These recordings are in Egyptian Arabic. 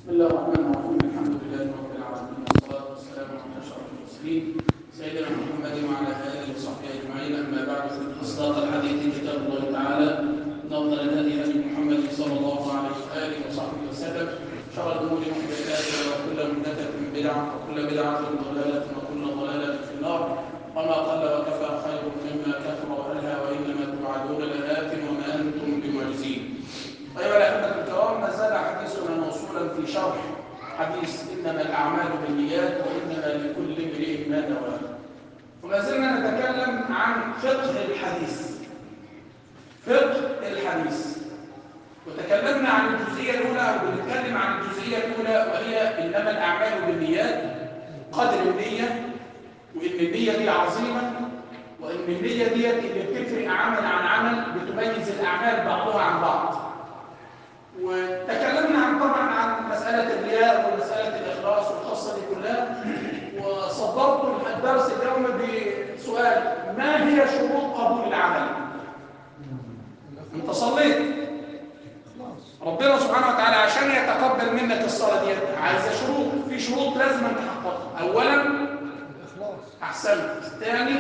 بسم الله الرحمن الرحيم الحمد لله رب العالمين والصلاة والسلام على أشرف المرسلين سيدنا محمد وعلى آله وصحبه أجمعين أما بعد فإن أصدق الحديث كتاب الله تعالى نفضل الهدي هدي محمد صلى الله عليه وآله وصحبه وسلم شر الأمور محدثاتها وكل محدثة بدعة وكل بدعة ضلالة وكل ضلالة في النار وما قل وكفى خير مما كثر وألهى وإنما توعدون لآت وما أنتم بمعجزين أيها الأحبة الكرام ما زال حديثنا موصولا في شرح حديث إنما الأعمال بالنيات وإنما لكل امرئ ما نوى وما زلنا نتكلم عن فقه الحديث فقه الحديث وتكلمنا عن الجزئية الأولى أو بنتكلم عن الجزئية الأولى وهي إنما الأعمال بالنيات قدر النية وإن النية دي عظيمة وإن النية دي اللي بتفرق عمل عن عمل بتميز الأعمال بعضها عن بعض وتكلمنا عن طبعا عن مسألة الرياء ومسألة الإخلاص والقصة دي كلها وصدرت الدرس اليوم بسؤال ما هي شروط قبول العمل؟ انت صليت ربنا سبحانه وتعالى عشان يتقبل منك الصلاة دي عايزة شروط في شروط لازم أن تحققها أولا أحسنت ثاني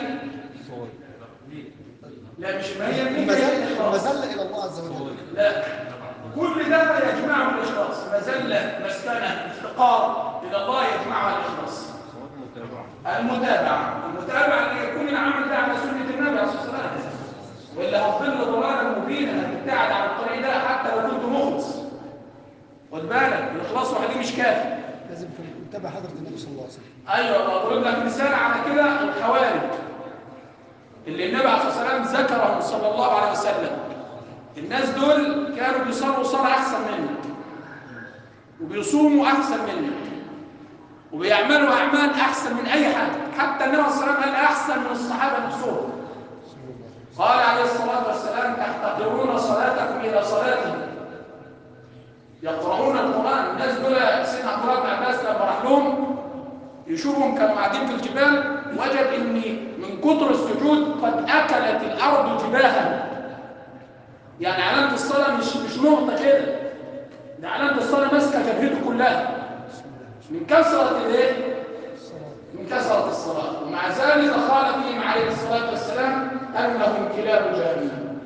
لا مش ما هي النية هي الإخلاص المذلة إلى الله عز وجل لا كل ده يجمعه الإخلاص مزلة مسكنة افتقار إلى الله يجمعها الإخلاص المتابعة المتابعة أن يكون العمل ده على سنة النبي عليه الصلاة والسلام وإلا هتضل ضلالا مبينا هتبتعد عن الطريق ده حتى لو كنت مخلص خد بالك الإخلاص وحده مش كافي لازم نتابع حضرة النبي صلى الله عليه وسلم أيوة أضرب لك مثال على كده الخوارج اللي النبي عليه الصلاة والسلام ذكرهم صلى الله عليه وسلم الناس دول كانوا بيصلوا صلاة أحسن منك وبيصوموا أحسن منك وبيعملوا أعمال أحسن من أي حد حتى النبي صلى الله عليه وسلم قال أحسن من الصحابة نفسهم قال عليه الصلاة والسلام تحتقرون صلاتكم إلى صلاتهم يقرؤون القرآن الناس دول سيدنا عبد الله بن عباس لما راح لهم يشوفهم كانوا قاعدين في الجبال وجد ان من كتر السجود قد اكلت الارض جباها يعني علامه الصلاه مش مش نقطه كده ده علامه الصلاه ماسكه جبهته كلها من كثره الايه من كثره الصلاه ومع ذلك قال فيهم عليه الصلاه والسلام انهم كلاب جهنم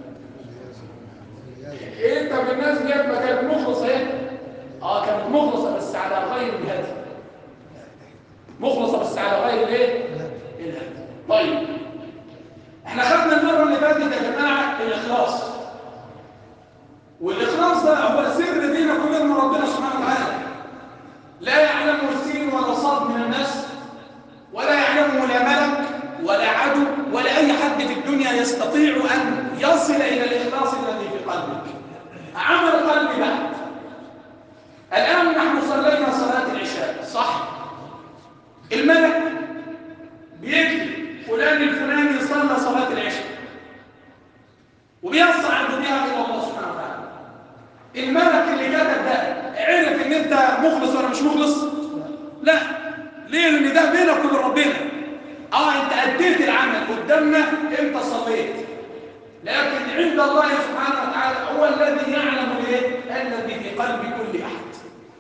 إيه انت من الناس ديت ما كانت مخلصه ايه اه كانت مخلصه بس على غير الهدي مخلصة بس على غير الايه الهدي طيب احنا خدنا المرة اللي فاتت يا جماعة الإخلاص والإخلاص ده هو سر دينك وبين ربنا سبحانه وتعالى لا يعلمه السين ولا صاد من الناس ولا يعلمه لا ملك ولا عدو ولا أي حد في الدنيا يستطيع أن يصل إلى الإخلاص الذي في قلبك عمل قلبي بعد الآن نحن صلينا صلاة العشاء صح؟ الملك بيكتب فلان الفلاني صلى صلاة العشاء وبيصعد بها إلى الله سبحانه وتعالى الملك اللي كتب ده عرف ان انت مخلص ولا مش مخلص لا ليه لان ده بينك وبين ربنا اه انت اديت العمل قدامنا انت صليت لكن عند الله سبحانه وتعالى هو الذي يعلم الايه الذي في قلب كل احد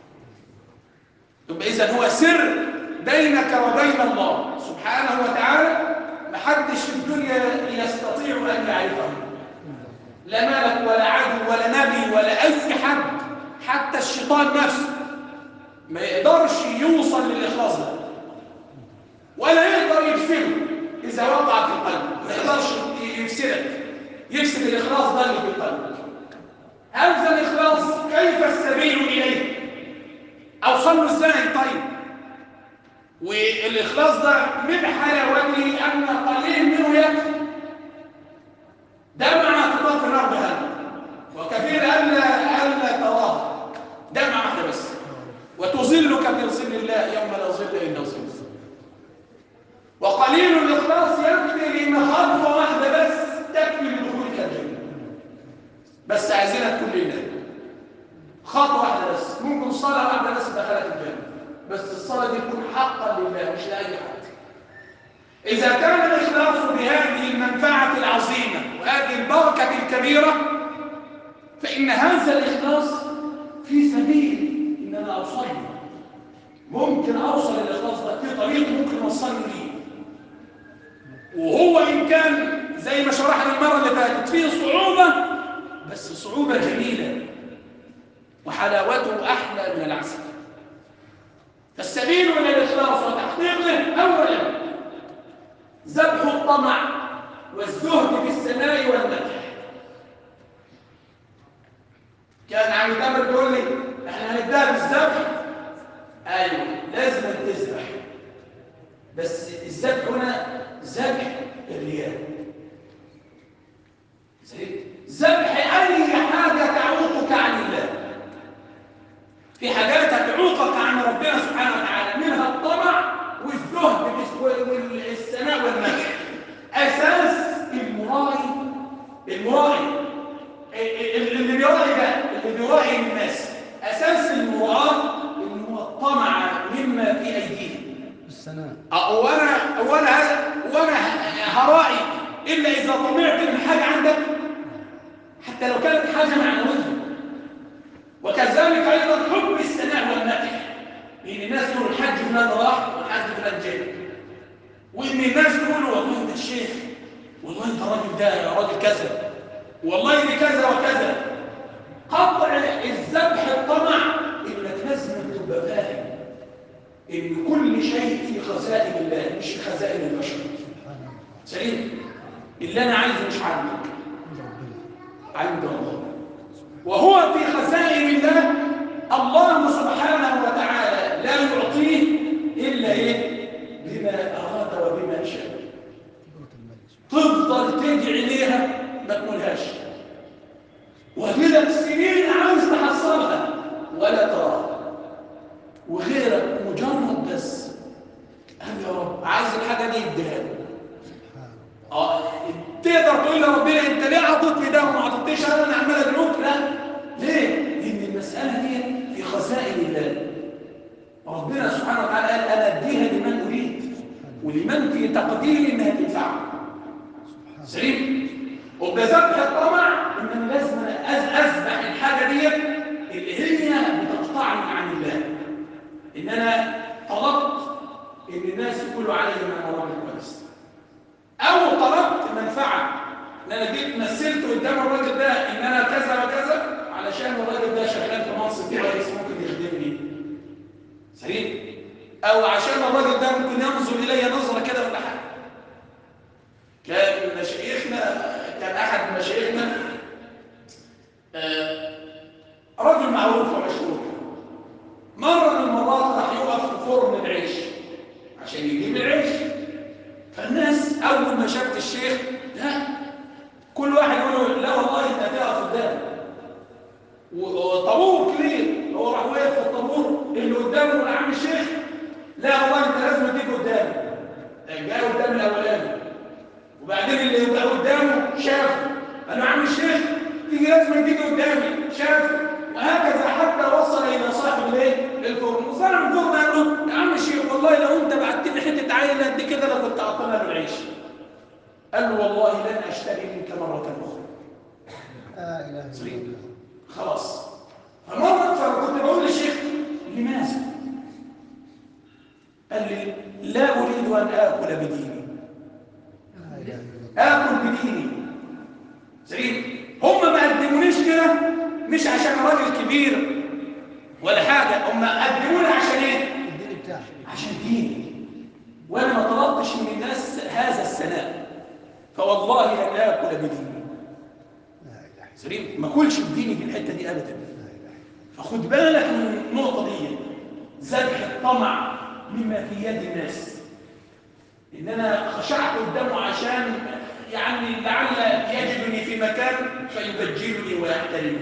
يبقى اذا هو سر بينك وبين الله سبحانه وتعالى محدش في الدنيا يستطيع أن يعرفه لا ملك ولا عدو ولا نبي ولا أي حد حتى الشيطان نفسه ما يقدرش يوصل للإخلاص ده ولا يقدر يفسده إذا وقع في القلب ما يقدرش يفسدك يفسد الإخلاص ده اللي في القلب هذا الإخلاص كيف السبيل إليه أوصل له إزاي طيب والإخلاص ده من حلاوته أن قليل منه يكفي دمعة تطاف الأرض هذا وكثير ألا ألا تراه دمعة واحدة بس وتظلك في ظل الله يوم لا ظل إلا ظل وقليل الإخلاص يكفي لما خطوة واحدة بس تكفي لدخولك الجنة بس عايزينها كلنا خطوة واحدة بس ممكن صلاة واحدة بس دخلت الجنة بس الصلاة دي تكون حقا لله مش لأي حد إذا كان الإخلاص بهذه المنفعة العظيمة وهذه البركة الكبيرة فإن هذا الإخلاص في سبيل إن أنا أصلي ممكن اوصل للاخلاص ده في طريق ممكن يوصلني ليه وهو ان كان زي ما شرحنا المره اللي فاتت فيه صعوبه بس صعوبه جميله وحلاوته احلى من العسل فالسبيل الى الاخلاص وتحقيقه اولا ذبح الطمع والزهد في الثناء والمدح كان عم تامر بيقول لي احنا هنبدا بالذبح ايوه لازم تذبح بس الذبح هنا ذبح الرياء ذبح اي حاجه تعوقك عن الله في حاجات هتعوقك عن ربنا سبحانه وتعالى منها الطمع والزهد والثناء والمدح اساس المراعي المراعي اللي بيراعي ده اللي بيراعي الناس اساس المراعاه ان هو الطمع مما في ايديهم السناء وانا وانا وانا هراعي الا اذا طمعت من حاجه عندك حتى لو كانت حاجه معنويه وكذلك ايضا حب الثناء والمدح ان الناس تقول الحج فلان راح والحج فلان جاي وان الناس تقولوا والله ده الشيخ والله ده الراجل ده راجل كذا والله دي كذا وكذا قطع الذبح الطمع انك لازم تبقى فاهم ان كل شيء في خزائن الله مش في خزائن البشر سليم اللي انا عايزه مش عندك عند الله وهو في خزائن الله الله سبحانه وتعالى لا يعطيه الا ايه بما اراد وبما شاء تفضل تدعي ليها ما تقولهاش وكده سنين عاوز تحصلها ولا تراها وغيرك مجرد بس قال يا رب عايز الحاجه دي اديها لي اه تقدر تقول لربنا انت ليه عطيتني ده وما عطيتنيش انا انا عمال ادعوك لا ليه؟ لان المساله دي في خزائن الله ربنا سبحانه وتعالى قال انا اديها لمن اريد ولمن في تقديري انها تنفعه سليم وبذبح الطمع ان انا لازم اذبح الحاجه دي اللي هي بتقطعني عن الله ان انا طلبت ان الناس يقولوا علي ان انا راجل كويس او طلبت منفعه ان انا جيت مثلت قدام الراجل ده ان انا كذا وكذا علشان الراجل ده شغال في منصب كويس ممكن يخدمني سليم او عشان الراجل ده ممكن ينظر الي نظره كده ولا حاجه كان مشايخنا كان احد مشايخنا آه رجل معروف ومشهور مرة من المرات راح يقف في فرن العيش عشان يجيب العيش فالناس أول ما شافت الشيخ لا كل واحد يقول له لا والله أنت هتقف قدامي وطابور كبير هو راح واقف في الطابور اللي قدامه يقول عم الشيخ لا والله أنت لازم تيجي قدامي جاء قدام الأولاني وبعدين اللي يبقى قدامه شافه قال له عم الشيخ تيجي لازم تيجي قدامي شافه وهكذا حتى وصل الى صاحب الايه الفرن صاحب الفرن قال له يا عم الشيخ والله لو انت بعت لي حته عين قد كده لو كنت اعطينا له العيش قال له والله لن اشتري منك مره اخرى لا اله الا سليم. الله خلاص فمره فكنت بقول للشيخ لماذا قال لي لا اريد ان اكل بديني لا اله الا الله اكل بديني سليم هم ما قدمونيش كده مش عشان راجل كبير ولا حاجه هم قدموني عشان ايه الدين بتاعك عشان ديني وانا ما طلبتش من الناس هذا الثناء فوالله لن اكل بديني لا اله الا سليم ما كلش بديني في الحته دي ابدا الله فخد بالك من النقطه دي ذبح الطمع مما في يد الناس ان انا خشعت قدامه عشان يعني لعل يجدني في مكان فيبجلني ويحترمني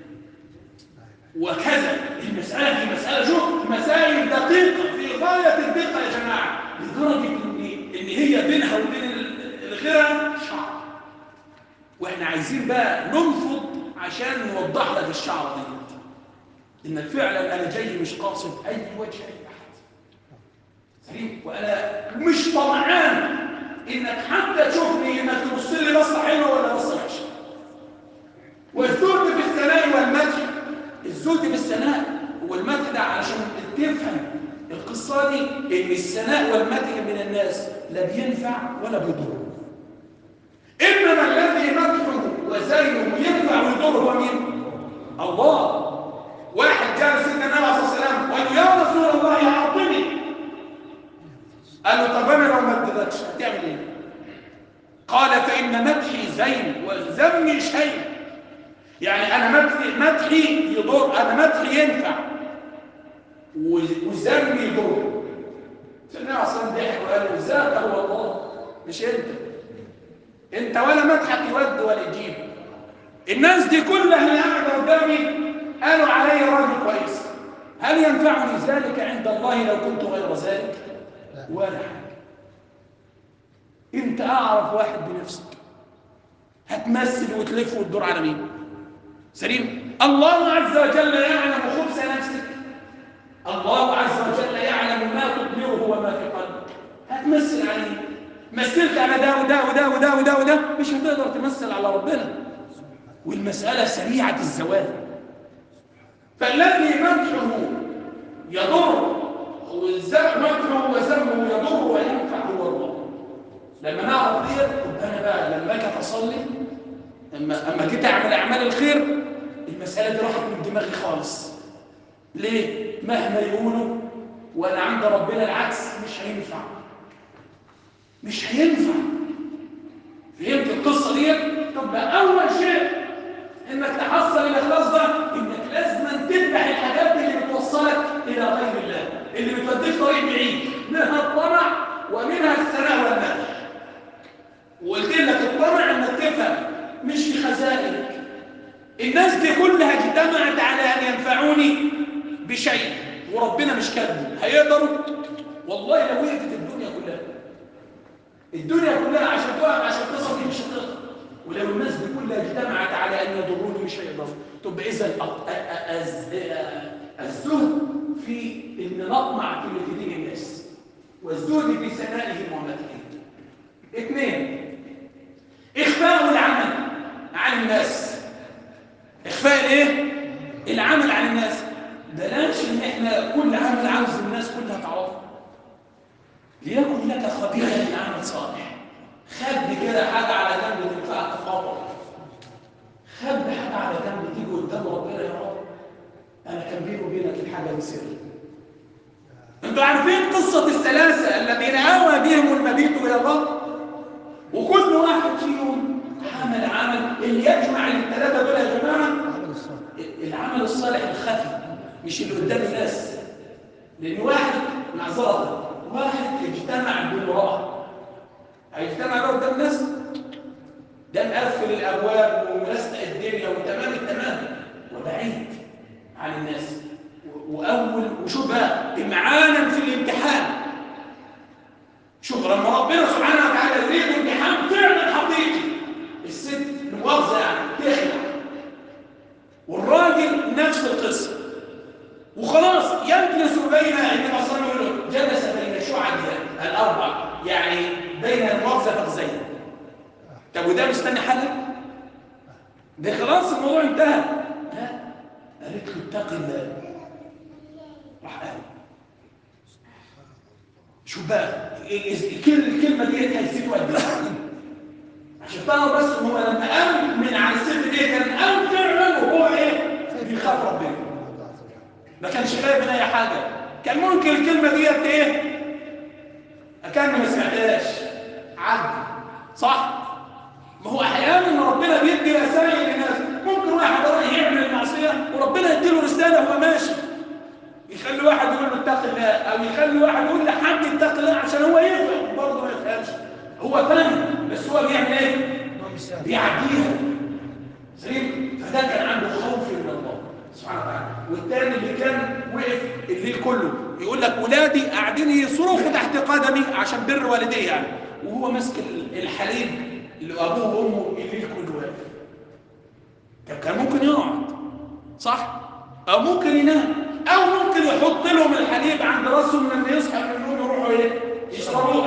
وكذا المسألة دي مسألة شوف مسائل دقيقة في غاية الدقة يا جماعة لدرجة إن إن هي بينها وبين الغيرة شعر وإحنا عايزين بقى ننفض عشان نوضح لك الشعر دي إنك فعلا أنا جاي مش قاصد أي وجه أي أحد سليم وأنا مش طمعان إنك حتى تشوفني إنك تبص لي بصة حلوة ولا بصة وحشة والزهد في الثناء والمدح الزهد في الثناء والمدح ده علشان تفهم القصة دي إن الثناء والمدح من الناس لا بينفع ولا بيضر إنما الذي مدحه وزينه ينفع ويضر هو مين؟ الله واحد جاء سيدنا النبي عليه الصلاة والسلام وقال له يا رسول الله أعطني قال له طب أنا لو ما اديتكش هتعمل إيه؟ قال فإن مدحي زين وذمي شيء يعني أنا مدحي مدحي يضر أنا مدحي ينفع وذنبي يضر سيدنا عصام ضحك وقال له ذاك هو الله مش انت انت ولا مدحك يود ولا يجيب الناس دي كلها اللي قاعده قدامي قالوا علي راجل كويس هل ينفعني ذلك عند الله لو كنت غير ذلك ولا حاجه انت اعرف واحد بنفسك هتمثل وتلف وتدور على مين سليم الله عز وجل يعلم خبث نفسك الله عز وجل يعلم ما تضمره وما في قلبك هتمثل عليه مثلت على ده وده وده وده وده وده مش هتقدر تمثل على ربنا والمسألة سريعة الزوال فالذي مدحه يضر مدحه وذمه يضر وينفع هو الله لما نعرف ديت انا بقى لما اجي اصلي اما اما جيت اعمل اعمال الخير المسألة دي راحت من دماغي خالص ليه؟ مهما يقولوا وانا عند ربنا العكس مش هينفع مش هينفع فهمت القصة دي؟ طب اول شيء انك تحصل الاخلاص ده انك لازم تذبح الحاجات اللي بتوصلك الى غير الله اللي بتوديك طريق بعيد منها الطمع ومنها الثناء والمدح وقلت لك الطمع انك تفهم مش في خزائنك الناس دي كلها اجتمعت على ان ينفعوني بشيء وربنا مش كذب هيقدروا والله لو وقفت الدنيا كلها الدنيا كلها عشان تقف عشان تصل دي مش هتقدر ولو الناس دي كلها اجتمعت على ان يضروني مش هيقدروا تبقى اذا الزهد في ان نطمع في دين الناس والزهد في ثنائهم ومدحهم اثنين اخفاء العمل عن الناس اخفاء الايه العمل عن الناس بلاش ان احنا كل عمل عاوز الناس كلها تعرفه ليكن لك خبيرا من عمل صالح خبي كده حاجه على جنب تنفعك خبر خبي حاجه على جنب تيجي قدام ربنا يا رب انا كان بيني وبينك الحاجه دي سر انتوا عارفين قصه الثلاثه الذين اوى بهم المبيت الى الله وكل واحد فيهم عمل عمل اللي يجمع الثلاثه دول يا جماعه العمل الصالح الخفي مش اللي قدام الناس لان واحد معذره واحد اجتمع بامراه هيجتمع بقى قدام الناس ده مقفل الابواب وملسق الدنيا وتمام التمام وبعيد عن الناس واول وشوف بقى امعانا في الامتحان شوف لما ربنا سبحانه وتعالى يريد امتحان فعلا حقيقي الست المؤاخذه يعني تخلع والراجل نفس القصه وخلاص يجلس بين النبي صلى الله عليه وسلم جلس بين شعب الاربع يعني بين المؤاخذه فخذين طب وده مستني حل ده خلاص الموضوع انتهى لا قالت له اتق الله راح قال شوف بقى الكلمه دي هيزيد قد ايه عشان تعرف بس هو لما قام من على الست دي كان قام فعلا وهو ايه بيخاف ربنا ما كانش خايف من اي حاجه كان ممكن الكلمه ديت ايه اكان ما سمعتهاش عدي صح ما هو احيانا ربنا بيدي رسائل للناس ممكن واحد رايح يعمل المعصيه وربنا يديله رساله وهو ماشي يخلي واحد يقول له اتق الله او يخلي واحد يقول لحد اتق الله عشان هو يفهم برضه ما يفهمش هو فاهم بس هو بيعمل ايه بيعديها سليم فده كان عنده خوف من الله سبحانه وتعالى والتاني اللي كان وقف الليل كله يقول لك ولادي قاعدين يصرخوا تحت قدمي عشان بر والديه يعني وهو ماسك الحليب اللي ابوه وامه الليل كله واقف طب كان ممكن يقعد صح او ممكن ينام او ممكن يحط لهم الحليب عند راسهم لما يصحى من النوم يروحوا ايه يشربوه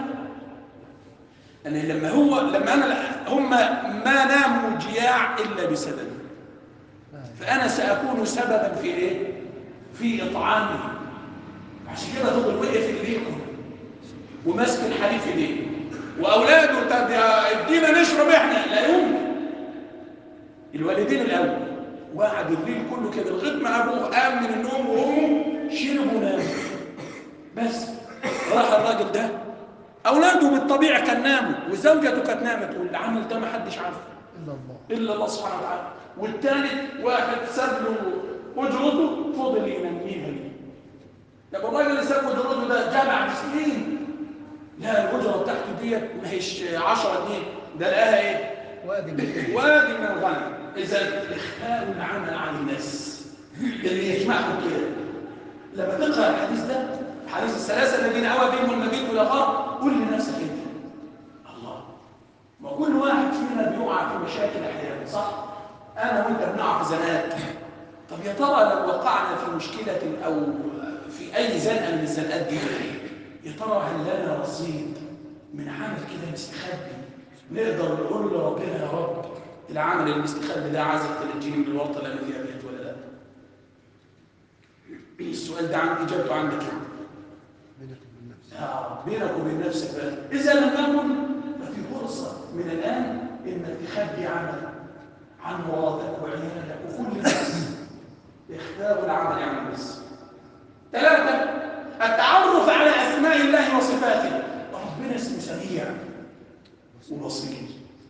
أنا لما هو لما أنا هم ما ناموا جياع إلا بسبب فأنا سأكون سببا في إيه؟ في إطعامهم عشان كده فضل وقف ايديكم وماسك الحليب في ايديه واولاده طب يا ادينا نشرب احنا لا يمكن الوالدين الاول وقعد الليل كله كده لغايه ما ابوه قام من النوم وامه شربوا ناموا بس راح الراجل ده اولاده بالطبيعه كان ناموا وزوجته كانت نامت والعمل ده ما حدش عارفه إلا الله الا الله سبحانه وتعالى والثالث واحد ساب له اجرته فضل ينميها ليه طب الراجل اللي ساب اجرته ده جمع بسنين لا الاجره بتاعته ديت ما هيش 10 جنيه ده لقاها ايه؟ وادي من الإبل. وادي من الغنم اذا اخفاء العمل عن الناس اللي يجمعهم كده لما تقرا الحديث ده حديث الثلاثه الذين اوى بهم المبيت والغار قول لنفسك انت الله ما كل واحد فينا بيقع في مشاكل احيانا صح انا وانت بنقع في زنات طب يا ترى لو وقعنا في مشكله او في اي زنقه من الزنقات دي يا ترى هل لنا رصيد من عمل كده مستخبي نقدر نقول لربنا يا رب العمل المستخبي ده عايزك تنجيني من الورطه اللي انا فيها ديت ولا لا السؤال ده عندي اجابته عندك يعني. بينك وبين نفسك آه، بينك وبين نفسك بقى إذا لم يكن ففي فرصة من الآن إنك تخبي عمل عن مراتك وعيالك وكل الناس اختاروا العمل عن الناس ثلاثة التعرف على أسماء الله وصفاته ربنا اسمه سميع وبصير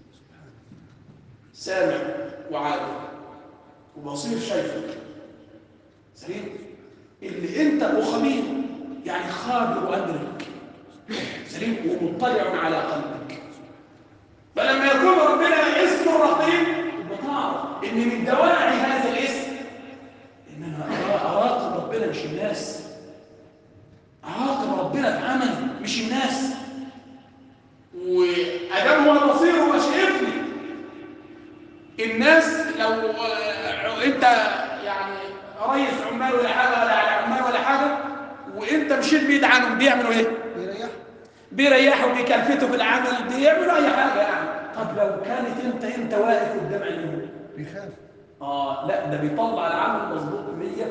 سامع وعارف وبصير شايفك سليم اللي انت وخبير يعني خابر امرك سليم ومطلع على قلبك فلما يكون ربنا اسمه الرقيب يبقى تعرف ان من دواعي هذا الاسم ان انا أرا- اراقب ربنا مش الناس اراقب ربنا في عملي مش الناس وادام هو بصير هو شايفني الناس لو آه، انت يعني رئيس عمال ولا حاجه ولا على عمال ولا حاجه وانت مشيت بعيد عنهم بيعملوا ايه؟ بيريح بيريحوا بيكلفتوا في العمل بيعملوا اي حاجه يعني طب لو كانت انت انت واقف قدام عينيهم بيخاف اه لا ده بيطلع العمل مظبوط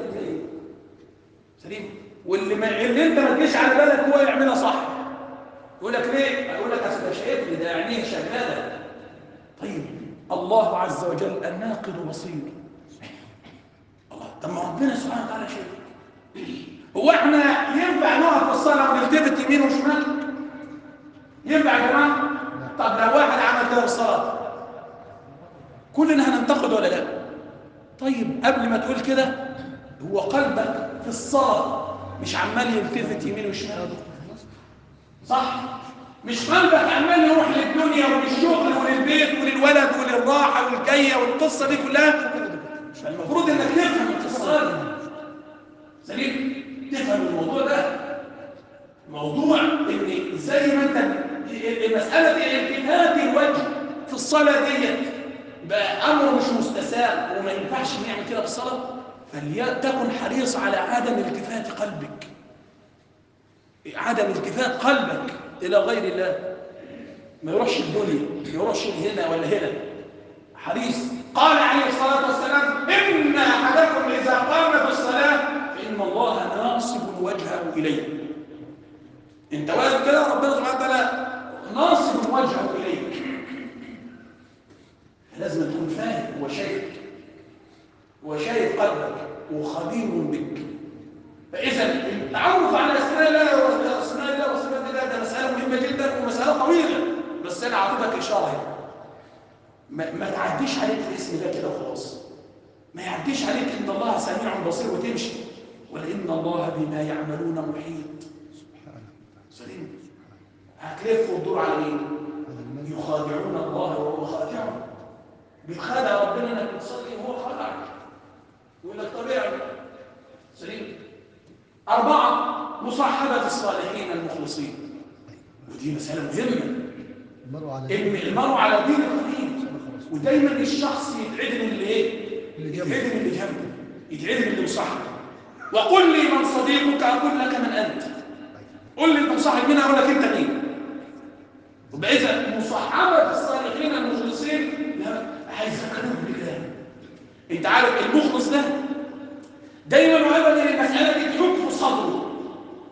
100% سليم واللي ما اللي انت ما تجيش على بالك هو يعملها صح يقول لك ليه؟ يقول لك اصل ده شايفني ده عينيه شغاله طيب الله عز وجل الناقد بصير الله طب ما ربنا سبحانه وتعالى شايف هو احنا ينفع نقف في الصلاه ونلتفت يمين وشمال؟ ينفع يا جماعه؟ طب لو واحد عمل كده في الصلاه كلنا هننتقد ولا لا طيب قبل ما تقول كده هو قلبك في الصلاة مش عمال يلتفت يمين وشمال صح مش قلبك عمال يروح للدنيا وللشغل وللبيت وللولد وللراحة والجاية والقصة دي كلها فالمفروض انك تفهم القصة دي سليم تفهم الموضوع ده موضوع ان زي ما انت المسألة دي التفات الوجه في الصلاة ديت بقى امر مش مستساغ وما ينفعش نعمل كده في الصلاه فلتكن حريص على عدم التفات قلبك عدم التفات قلبك الى غير الله ما يروحش الدنيا ما يروحش هنا ولا هنا حريص قال عليه الصلاه والسلام ان احدكم اذا قام في الصلاه فان الله ناصب وجهه اليه انت واقف كده ربنا سبحانه وتعالى ناصب وجهه اليك لازم تكون فاهم هو شايفك هو شايف قلبك وخبير بك فاذا التعرف على اسماء الله واسماء الله وصفات الله ده مساله مهمه جدا ومساله طويله بس انا اعطيتك اشاره هنا ما, ما تعديش عليك الاسم ده كده وخلاص ما يعديش عليك ان الله سميع بصير وتمشي ولان الله بما يعملون محيط سبحانه سليم هتلف وتدور على مين هذا الملك يخادعون الله وهو خادعهم بتخادع ربنا انك بتصلي وهو خادعك يقول لك طبيعي سليم أربعة مصاحبة الصالحين المخلصين ودي مسألة مهمة المرء على إن المرء على دين الخليل ودايما الشخص يتعدل اللي ايه؟ اللي جنبه. يتعدل اللي جنبه يتعدل اللي مصاحبه وقل لي من صديقك أقول لك من أنت قل لي أنت مصاحب مين أقول لك أنت مين يبقى إذا مصاحبة الصالحين المخلصين لا هيذكروك بالله أنت عارف المخلص ده دايما وابدا المسألة دي تحك في صدره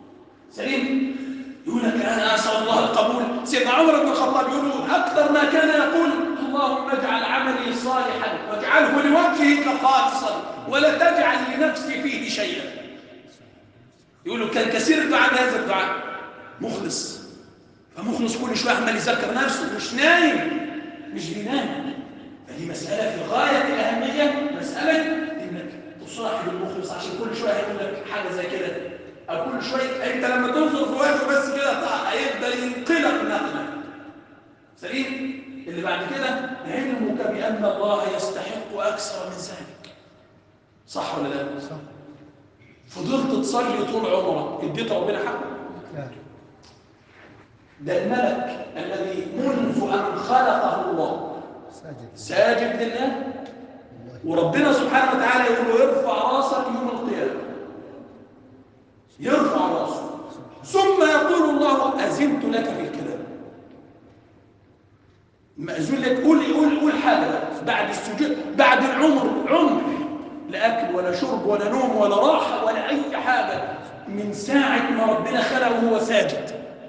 انا اسال الله القبول سيدنا عمر بن الخطاب يقول اكثر ما كان يقول اللهم اجعل عملي صالحا واجعله لوجهك خالصا ولا تجعل لنفسي فيه شيئا يقولوا كان كثير الدعاء بهذا الدعاء مخلص فمخلص كل شويه عمال يذكر نفسه مش نايم مش بينام فدي مساله في غايه الاهميه مساله انك تصاحب المخلص عشان كل شويه هيقول لك حاجه زي كده او كل شويه انت لما تنظر في وجهه بس كده هيبدا ينقلق نقله سليم اللي بعد كده علمك بان الله يستحق اكثر من ذلك صح ولا لا صح فضلت تصلي طول عمرك اديت ربنا حقه لا ده الملك الذي منذ ان خلقه الله ساجد ساجد لله والله وربنا سبحانه وتعالى يقول له ارفع راسك يوم القيامه يرفع راسه ثم يقول الله اذنت لك في الكلام مأذون لك قول قول قول حاجه بقى. بعد السجود بعد العمر عمر لا اكل ولا شرب ولا نوم ولا راحه ولا اي حاجه من ساعه ما ربنا خلقه وهو ساجد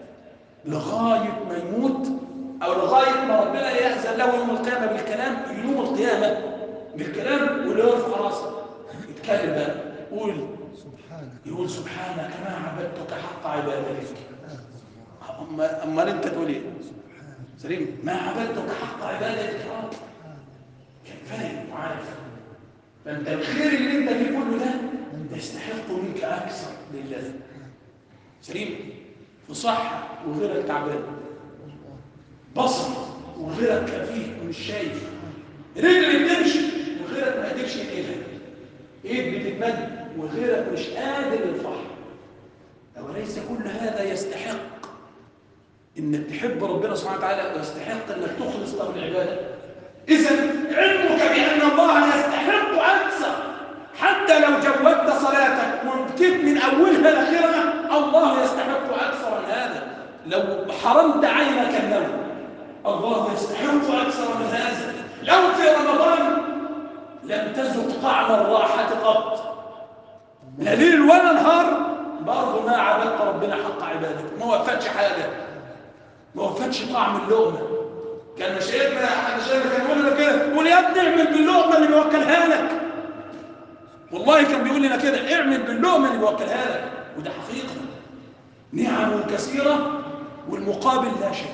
لغايه ما يموت او لغايه ما ربنا يأذن له يوم القيامه بالكلام يوم القيامه بالكلام واللي يرفع راسه يتكلم بقى قول سبحانك يقول سبحانك ما عبدتك حق عبادتك أما امال انت تقول ايه سليم ما عبدتك حق عبادتك يا رب كان فاهم وعارف فانت الخير اللي انت فيه كله ده يستحق منك اكثر لله سليم في صحه وغيرك تعبان بصر وغيرك كفيف ومش شايف رجل بتمشي وغيرك ما قدرش ينقلها ايد بتتمد وغيرك مش قادر يرفعها أوليس كل هذا يستحق انك تحب ربنا سبحانه وتعالى ويستحق انك تخلص له العباده اذا علمك بان الله يستحق اكثر حتى لو جودت صلاتك وبكيت من اولها لاخرها الله يستحق اكثر من هذا لو حرمت عينك النوم الله يستحق اكثر من هذا لو في رمضان لم تذق طعم الراحه قط لا ليل ولا نهار برضه ما عبدت ربنا حق عبادته ما وفتش حاجه ما وفتش طعم اللقمه كان مشايخنا احد مشايخنا كان يقول لنا كده يقول يا ابني اعمل باللقمه اللي بيوكلها لك والله كان بيقول لنا كده اعمل باللقمه اللي بيوكلها لك وده حقيقه نعم كثيره والمقابل لا شيء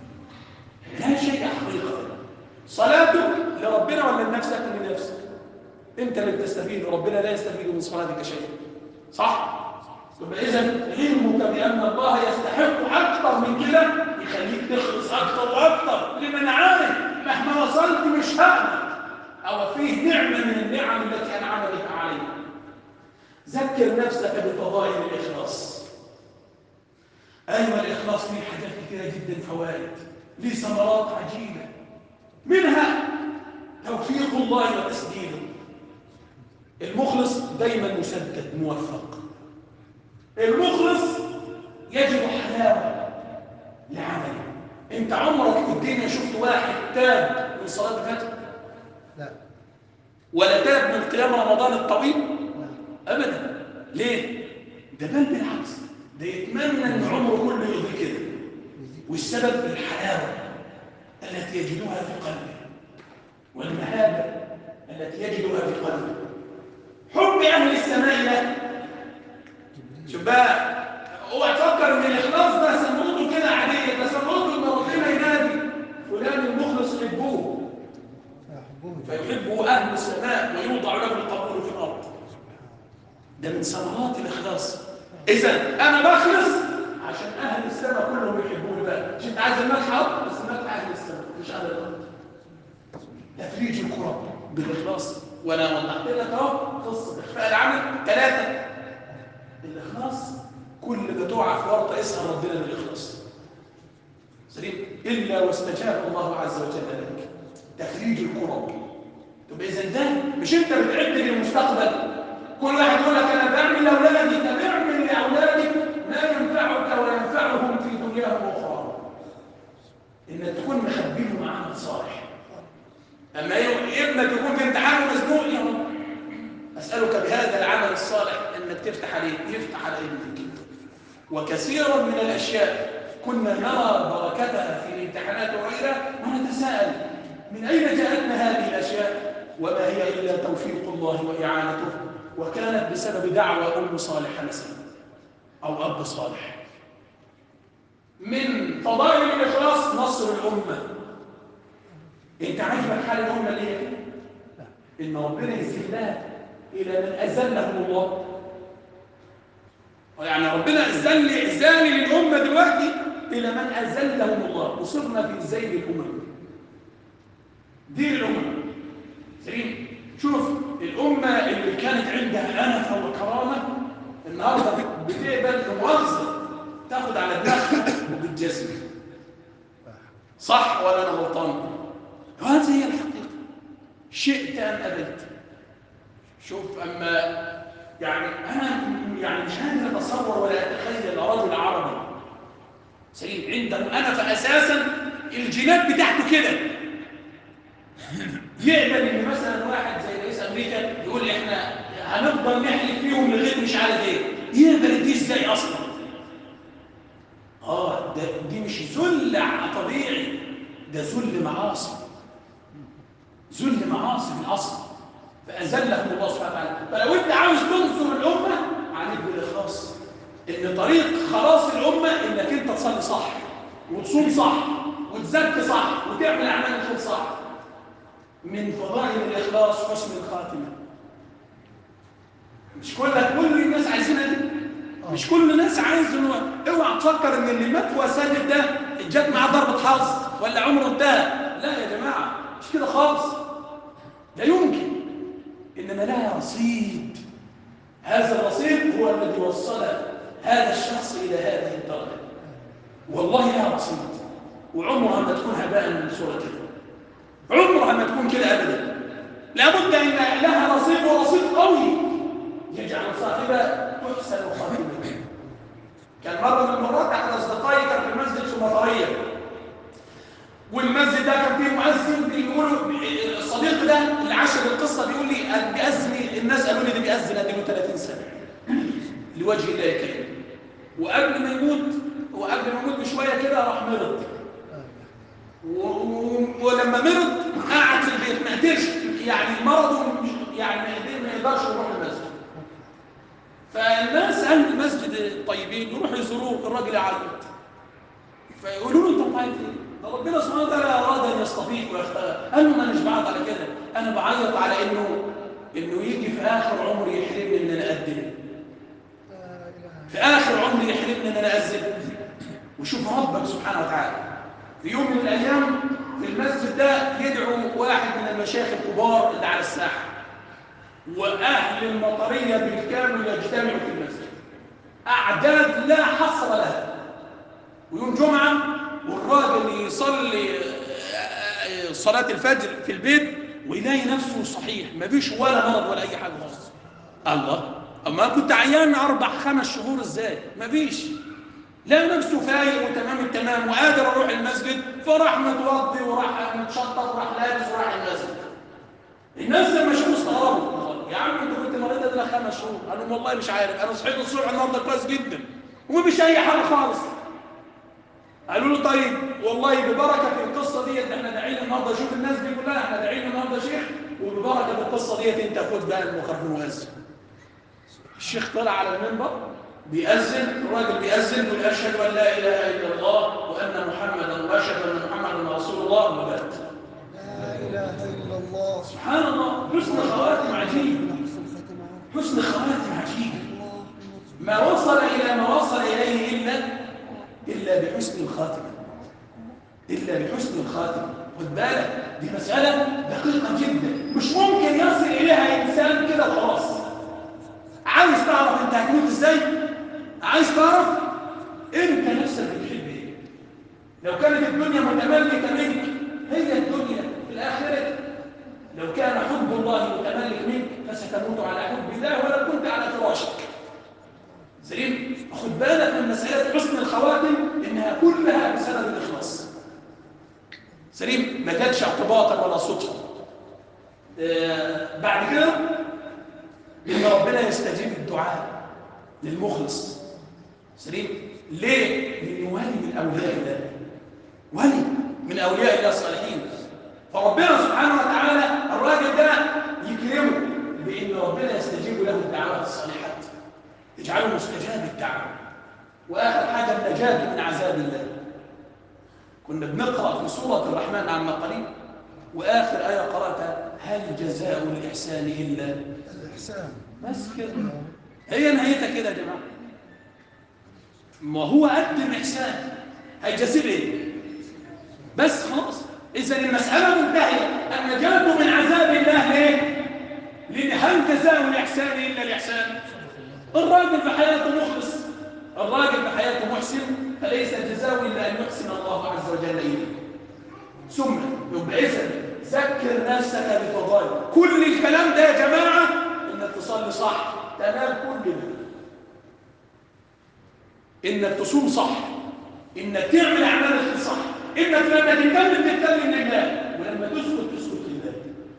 لا شيء حقيقه صلاتك لربنا ولا لنفسك لنفسك انت اللي بتستفيد وربنا لا يستفيد من صلاتك شيء صح يبقى اذا علمك بان الله يستحق اكثر من كده يخليك تخلص اكثر واكثر لمن عارف مهما وصلت مش هقدر او فيه نعمه من النعم التي انعم بها عليك ذكر نفسك بفضائل الاخلاص ايوه الاخلاص فيه حاجات كثيره جدا فوائد ليه ثمرات عجيبه منها توفيق الله وتسديده المخلص دايما مسدد موفق المخلص يجد حلاوه لعمله انت عمرك في الدنيا شفت واحد تاب من صلاه الفجر لا ولا تاب من قيام رمضان الطويل لا ابدا ليه ده بل بالعكس ده يتمنى ان عمره كله يقضي كده والسبب الحلاوه التي يجدها في قلبه والمهابه التي يجدها في قلبه حب اهل السماء له شوف بقى اوعى تفكر ان الاخلاص ده سموته كده عاديه ده سموته ان ربنا ينادي فلان المخلص يحبوه فيحبهم فيحبه اهل السماء ويوضع له القبول في الارض ده من ثمرات الاخلاص اذا انا بخلص عشان اهل السماء كلهم يحبوني بقى مش انت عايز المدح أهو، بس مدح اهل السماء مش اهل الارض تفريج الكرب بالاخلاص وانا وضحت لك اهو قصه اخفاء العمل ثلاثه الاخلاص كل ما تقع في ورطه اسال ربنا بالاخلاص سليم الا واستجاب الله عز وجل لك تخريج الكرب طب اذا ده مش انت بتعد للمستقبل كل واحد يقول لك انا بعمل لاولادي طب اعمل لاولادك ما ينفعك وينفعهم في دنياهم واخراهم انك تكون مخبيهم عمل صالح اما ي- ابنك يكون في امتحان مزنوق يا رب اسالك بهذا العمل الصالح انك تفتح عليه يفتح على ابنك كده وكثيرا من الأشياء كنا نرى بركتها في الامتحانات وغيرها ونتساءل من أين جاءتنا هذه الأشياء وما هي إلا توفيق الله وإعانته وكانت بسبب دعوة أم صالح مثلا أو أب صالح من فضائل الإخلاص نصر الأمة أنت عاجبك حال الأمة اللي هي كده؟ إن ربنا يذلها إلى من أذلهم الله يعني ربنا أذل إذل للأمة دلوقتي إلى من أذلهم الله وصرنا في زيد الأمم دين الأمة سليم شوف الأمة اللي كانت عندها أنفة وكرامة النهاردة بتقبل مؤاخذة تاخد على دماغها وبتجسم صح ولا أنا غلطان هذه هي الحقيقة شئت أم أبيت شوف أما يعني أنا يعني مش قادر أتصور ولا أتخيل رجل عربي سليم عنده أنا فأساسا الجينات بتاعته كده يقبل ان مثلا واحد زي رئيس امريكا يقول احنا هنفضل نحلف فيهم لغايه مش عارف ايه يقبل دي ازاي اصلا اه ده دي مش ذل طبيعي ده ذل معاصي ذل معاصي في الاصل فاذلهم الله سبحانه وتعالى فلو انت عاوز تنصر الامه عليك بالاخلاص ان طريق خلاص الامه انك انت تصلي صح وتصوم صح وتزكي صح وتعمل اعمال الخير صح من فضائل الإخلاص حسن الخاتمة مش كل كل الناس عايزينها دي مش كل الناس عايز انه اوعى تفكر ان اللي مات وساجد ده جت معاه ضربة حظ ولا عمره انتهى لا يا جماعة مش كده خالص لا يمكن انما لها رصيد هذا الرصيد هو الذي وصل هذا الشخص الى هذه الدرجة والله لها رصيد وعمرها ما تكون هباء من صورة كده عمرها ما تكون كده ابدا لابد ان لها رصيد ورصيد قوي يجعل صاحبها تحسن خاتمته كان مره من المرات احد اصدقائي كان في المسجد في المطريه والمسجد ده كان فيه مؤذن بيقولوا الصديق ده اللي عاش القصه بيقول لي بيأذن الناس قالوا لي ده بيأذن اديله 30 سنه لوجه الله الكريم وقبل ما يموت وقبل ما يموت بشويه كده راح مرض ولما مرض قعد في البيت ما قدرش يعني مرضه يعني ما يقدرش يروح المسجد فالناس اهل المسجد الطيبين يروحوا يزوروه الراجل يعيط فيقولوا له انت بتعيط ايه؟ ده ربنا سبحانه وتعالى اراد ان يصطفيك ويختار قال له ما انا مش بعيط على كده انا بعيط على انه انه يجي في اخر عمري يحرمني ان انا اقدم في اخر عمري يحرمني ان انا اذن وشوف ربك سبحانه وتعالى في يوم من الأيام في المسجد ده يدعو واحد من المشايخ الكبار اللي على الساحة وأهل المطرية بالكامل يجتمعوا في المسجد أعداد لا حصر لها ويوم جمعة والراجل يصلي صلاة الفجر في البيت ويلاقي نفسه صحيح ما فيش ولا مرض ولا أي حاجة خالص الله أما كنت عيان أربع خمس شهور إزاي ما فيش لا نفسه فايق وتمام التمام وقادر اروح المسجد فراح متوضي وراح متشطط وراح لابس وراح المسجد الناس لما شافوا استغربوا يا عم انت كنت مريض ده خمس شهور قال لهم والله مش عارف انا صحيت الصبح النهارده كويس جدا ومفيش اي حاجه خالص قالوا له طيب والله ببركه القصه ديت احنا داعين النهارده شوف الناس دي كلها احنا داعين النهارده شيخ وببركه القصه ديت انت خد بقى الميكروفون مؤذن الشيخ طلع على المنبر بيأذن الراجل بيأذن يقول أشهد أن لا إله إلا الله وأن محمدا وأشهد أن محمدا رسول الله وبات لا إله إلا الله سبحان الله حسن خواتم عجيب حسن ختمة حسن خواتم عجيب الله ما وصل إلى ما وصل إليه إلا إلا بحسن الخاتمة إلا بحسن الخاتمة خد بالك دي مسألة دقيقة جدا مش ممكن يصل إليها إنسان كده وخلاص عايز تعرف أنت هتموت إزاي؟ عايز تعرف أنت نفسك بتحب إيه؟ لو كانت الدنيا متملكة منك هي الدنيا في الآخرة لو كان حب الله متملك منك فستموت على حب الله ولو كنت على فراشك سليم خد بالك من مسألة حسن الخواتم إنها كلها بسبب الإخلاص سليم ما كانتش اعتباطا ولا صدفة آه بعد كده إن ربنا يستجيب الدعاء للمخلص سليم ليه؟ لأنه ولي من أولياء الله ولي من أولياء الله الصالحين فربنا سبحانه وتعالى الراجل ده يكرمه بأن ربنا يستجيب له الدعوات الصالحات يجعله مستجاب الدعوة وآخر حاجة النجاة من عذاب الله كنا بنقرأ في سورة الرحمن عما قريب وآخر آية قرأتها هل جزاء الإحسان إلا الإحسان بس كده هي نهايتها كده يا جماعة ما هو قدم إحسان هيجازيه إيه؟ بس خلاص إذا المسألة منتهية النجاة من عذاب الله ليه؟ لأن هل جزاء الإحسان إلا الإحسان؟ الراجل في حياته مخلص الراجل في حياته محسن فليس الجزاء إلا أن يحسن الله عز وجل إليه ثم يبقى إذا ذكر نفسك بفضائل كل الكلام ده يا جماعة إنك تصلي صح تنال كل ده إنك تصوم صح إنك تعمل أعمالك صح إنك لما تتكلم تتكلم لله ولما تسكت تسكت لله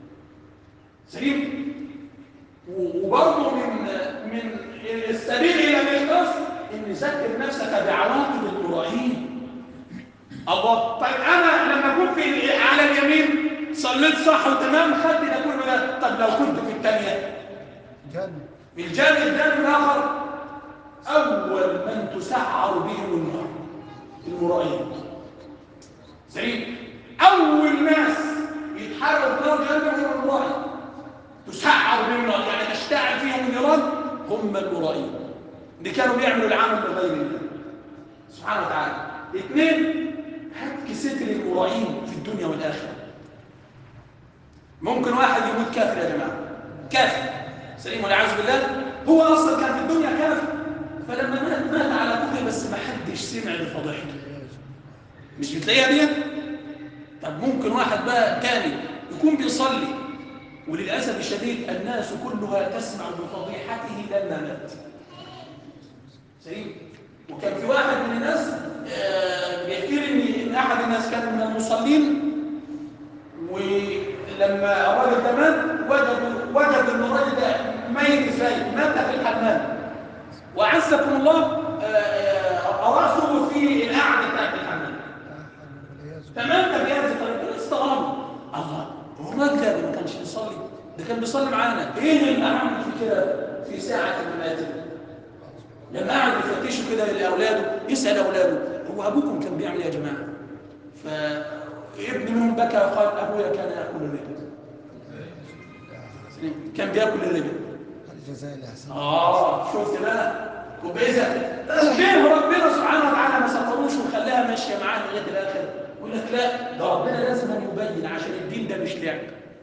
سليم و- وبرضه من من السبيل الى الاخلاص ان ذكر نفسك بعواقب المراهين الله طيب انا لما كنت في على اليمين صليت صح وتمام خدت ده كله ده طب لو كنت في الثانيه جنة في الجانب الجانب الاخر اول من تسعر بهم النار المراهين سليم اول ناس يتحرقوا في نار جهنم هم المراهين تسعر بهم النار يعني تشتعل فيهم النيران هم المرائين اللي كانوا بيعملوا العمل لغير الله سبحانه وتعالى اثنين هتك ستر المرائين في الدنيا والاخره ممكن واحد يموت كافر يا جماعه كافر سليم والعياذ بالله هو اصلا كان في الدنيا كافر فلما مات مات على كفر بس ما حدش سمع بفضيحته مش بتلاقيها ديت طب ممكن واحد بقى تاني يكون بيصلي وللأسف الشديد الناس كلها تسمع بفضيحته لما مات سليم وكان في واحد من الناس آه، بيحكي لي ان إن احد الناس كان من المصلين ولما الراجل ده مات وجد وجد ان الراجل ده ميت ازاي مات في الحمام وعزكم الله آه، آه، راسه في القعده بتاعت الحمام تمام ده بيعزف طريق استغرب الله هو الراجل ده ما كانش بيصلي ده كان بيصلي معانا ايه اللي عمل في كده في ساعه الممات لما قعد يفتشوا كده لاولاده يسال اولاده هو ابوكم كان بيعمل ايه يا جماعه فابن منهم بكى وقال ابويا كان ياكل الربا كان بياكل الربا الجزاء الإحسان اه شفت بقى وبإذا ليه ربنا سبحانه وتعالى ما سطروش وخلاها ماشيه معاه لغايه الاخر يقول لك لا ده ربنا لازم أن يبين عشان الدين ده مش لعب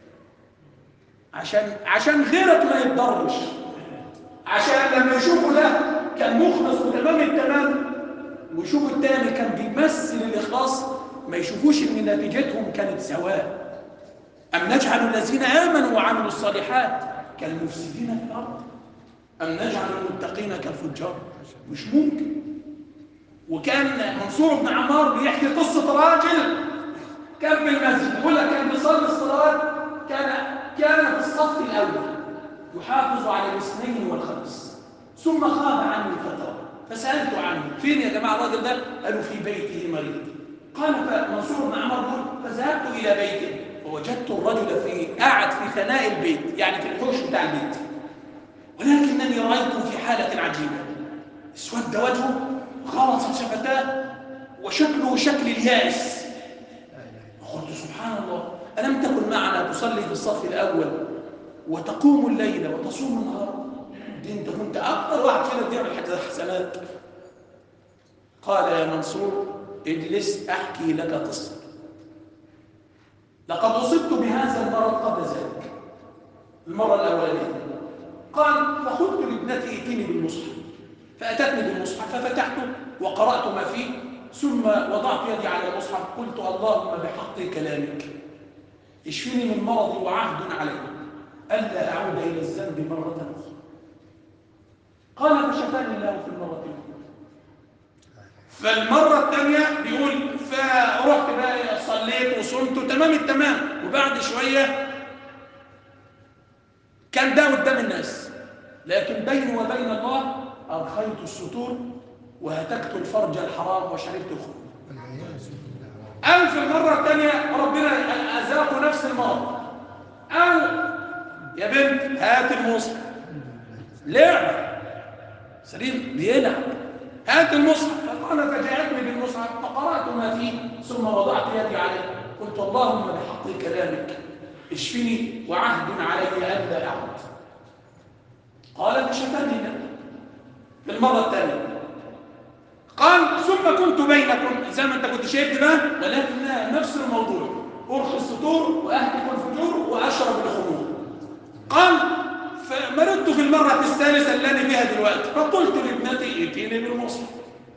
عشان عشان غيرك ما يتضرش عشان لما يشوفوا ده كان مخلص وتمام التمام ويشوفوا التاني كان بيمثل الاخلاص ما يشوفوش ان نتيجتهم كانت سواء أم نجعل الذين آمنوا وعملوا الصالحات كالمفسدين في الأرض أم نجعل المتقين كالفجار مش ممكن وكان منصور بن عمار بيحكي قصة راجل كان في المسجد يقول لك كان بيصلي الصلوات كان كان في الصف الأول يحافظ على الاثنين والخمس ثم خاب عني فترة فسألت عنه فين يا جماعة الراجل ده؟ قالوا في بيته مريض قال فمنصور بن عمر يقول فذهبت إلى بيته فوجدت الرجل في قاعد في ثناء البيت يعني في الحوش بتاع البيت ولكنني رأيته في حالة عجيبة اسود وجهه خلصت شفتاه وشكله شكل اليائس قلت سبحان الله ألم تكن معنا تصلي في الصف الأول وتقوم الليل وتصوم النهار دي انت كنت أكثر واحد فينا بيعمل حسنات قال يا منصور اجلس أحكي لك قصة لقد أصبت بهذا المرض قبل ذلك المرة الأولانية قال فقلت لابنتي ائتني بالمصحف فأتتني بالمصحف ففتحته وقرأت ما فيه ثم وضعت يدي على المصحف قلت اللهم بحق كلامك اشفني من مرضي وعهد علي ألا أعود إلى الذنب مرة أخرى قال فشفاني الله في المرة الأولى فالمرة الثانية بيقول فرحت بقى صليت وصمت تمام التمام وبعد شوية كان ده قدام الناس لكن بيني وبين الله أرخيت السطور وهتكت الفرج الحرام وشربت الخمر والعياذ بالله أو في المرة الثانية ربنا أذاقه نفس المرض أو يا بنت هات المصحف لعبة سليم بيلعب هات المصحف فقال فجاءتني بالمصحف فقرأت ما فيه ثم وضعت يدي عليه قلت اللهم بحق كلامك اشفني وعهد علي ألا أعود قال فشفاني النبي في المرة الثانية قال ثم كنت بينكم زي ما انت كنت شايف ده ولكن نفس الموضوع ارخي السطور واهتك الفجور واشرب الخمور قال فمرضت في المرة الثالثة اللي أنا فيها دلوقتي فقلت لابنتي ائتيني بالمصحف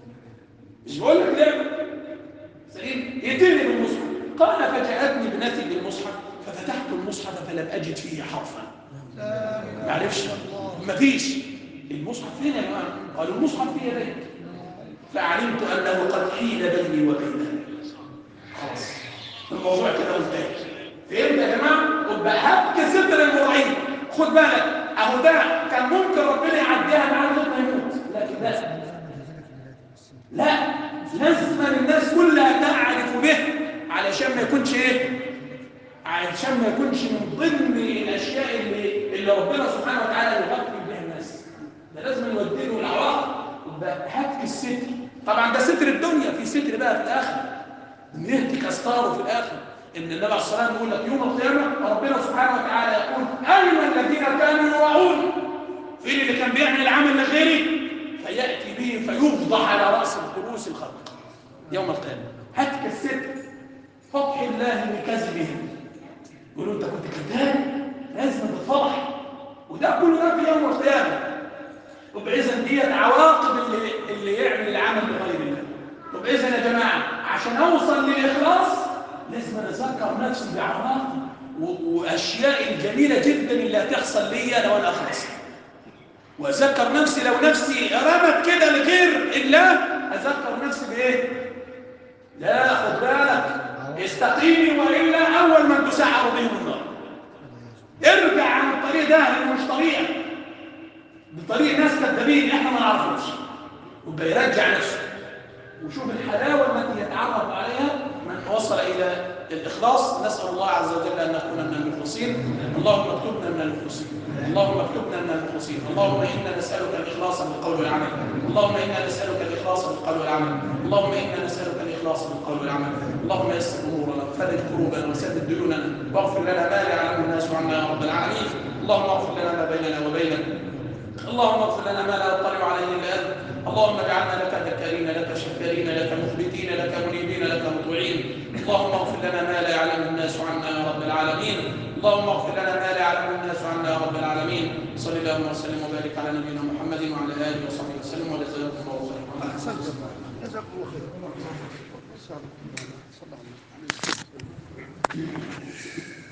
مش بقول لك لعبة سليم ائتيني بالمصحف قال فجاءتني ابنتي بالمصحف ففتحت المصحف فلم أجد فيه حرفا لا ما عرفش مفيش المصحف فين يا جماعه قالوا المصحف في يديك فعلمت انه قد حيل بيني وبينها خلاص الموضوع كده انتهى فهمت يا جماعه وبقى هبك ستر المرعين خد بالك اهو ده كان ممكن ربنا يعديها معاه لغايه ما يموت لكن لا لا لازم الناس كلها تعرف به علشان ما يكونش ايه علشان ما يكونش من ضمن الاشياء اللي اللي ربنا سبحانه وتعالى يغفل بها الناس ده لازم يوديله العواقب يبقى هتك الستر طبعا ده ستر الدنيا في ستر بقى في الاخر نهتك استاره في الاخر ان النبي عليه الصلاه والسلام يقول لك يوم القيامه ربنا سبحانه وتعالى يقول اين الذين كانوا يراعون فين اللي كان بيعمل العمل لغيري فياتي به فيفضح على راس رؤوس الخلق يوم القيامه هتك الستر فتح الله لكذبهم يقولوا انت كنت كذاب لازم تتفضح وده كله ده في يوم القيامه طب اذا ديت عواقب اللي اللي يعمل العمل لغير الله طب اذا يا جماعه عشان اوصل للاخلاص لازم اذكر نفسي بعواقب و- واشياء الجميله جدا اللي هتحصل ليا لو انا اخلص واذكر نفسي لو نفسي رمت كده لغير الله اذكر نفسي بايه لا خد بالك استقيمي والا اول من تسعر بهم النار ارجع عن الطريق ده اللي مش طريقك بطريق ناس كذابين احنا ما نعرفوش ويبقى يرجع نفسه وشوف الحلاوه التي يتعرف عليها من وصل الى الاخلاص نسال الله عز وجل ان نكون من المخلصين اللهم اكتبنا من المخلصين اللهم اكتبنا من المخلصين اللهم انا نسالك الاخلاص في القول والعمل اللهم انا نسالك الاخلاص في القول والعمل اللهم انا نسالك الاخلاص في القول والعمل اللهم يسر امورنا وفرج كروبنا وسدد ديوننا واغفر لنا ما لا يعلم الناس عنا يا رب العالمين اللهم اغفر لنا ما بيننا وبينك اللهم اغفر لنا ما لا يطلع عليه الا انت اللهم اجعلنا لك ذكرين لك شكرين لك مخبتين لك منيبين لك مطيعين اللهم اغفر لنا ما لا يعلم الناس عنا يا رب العالمين اللهم اغفر لنا ما لا يعلم الناس عنا يا رب العالمين صل اللهم وسلم وبارك على نبينا محمد وعلى اله وصحبه وسلم وجزاكم الله خيرا أحسنت جزاكم الله خير صلى الله عليه وسلم